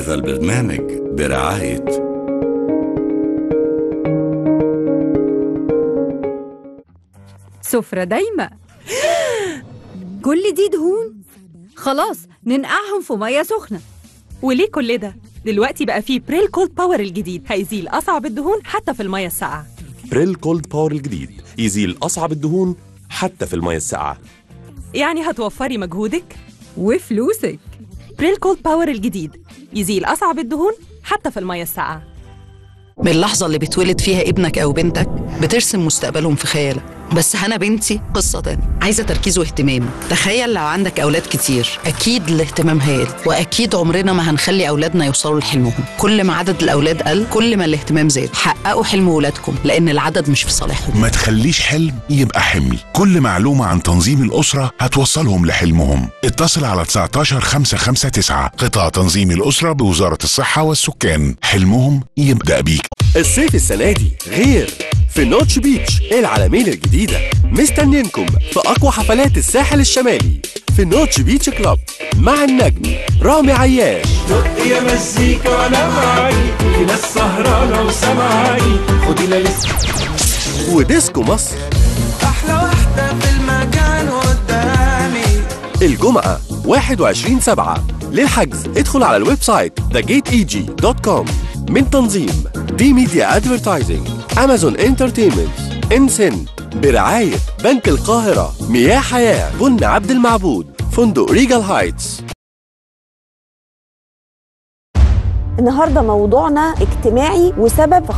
هذا البرنامج برعاية سفرة دايمة كل دي دهون خلاص ننقعهم في مية سخنة وليه كل ده؟ دلوقتي بقى فيه بريل كولد باور الجديد هيزيل أصعب الدهون حتى في المية الساقعة بريل كولد باور الجديد يزيل أصعب الدهون حتى في المية الساقعة يعني هتوفري مجهودك وفلوسك بريل كولد باور الجديد يزيل أصعب الدهون حتى في المية الساقعة من اللحظة اللي بتولد فيها ابنك أو بنتك بترسم مستقبلهم في خيالك بس هنا بنتي قصة تانية عايزة تركيز واهتمام تخيل لو عندك أولاد كتير أكيد الاهتمام هيقل وأكيد عمرنا ما هنخلي أولادنا يوصلوا لحلمهم كل ما عدد الأولاد قل كل ما الاهتمام زاد حققوا حلم ولادكم لأن العدد مش في صالحهم ما تخليش حلم يبقى حمل كل معلومة عن تنظيم الأسرة هتوصلهم لحلمهم اتصل على 19 559 قطاع تنظيم الأسرة بوزارة الصحة والسكان حلمهم يبدأ بيك الصيف السنة دي غير في نوتش بيتش العالمين الجديدة مستنينكم في أقوى حفلات الساحل الشمالي في نوتش بيتش كلاب مع النجم رامي عياش يا مزيكا وانا معاكي في ناس سهرانه وسامعاني خدي ليست وديسكو مصر احلى واحده في المكان قدامي الجمعة 21 سبعة للحجز ادخل على الويب سايت thegateeg.com من تنظيم دي ميديا ادفرتايزنج امازون انترتينمنت انسن برعاية بنك القاهرة مياه حياة بن عبد المعبود فندق ريجال هايتس النهارده موضوعنا اجتماعي وسبب في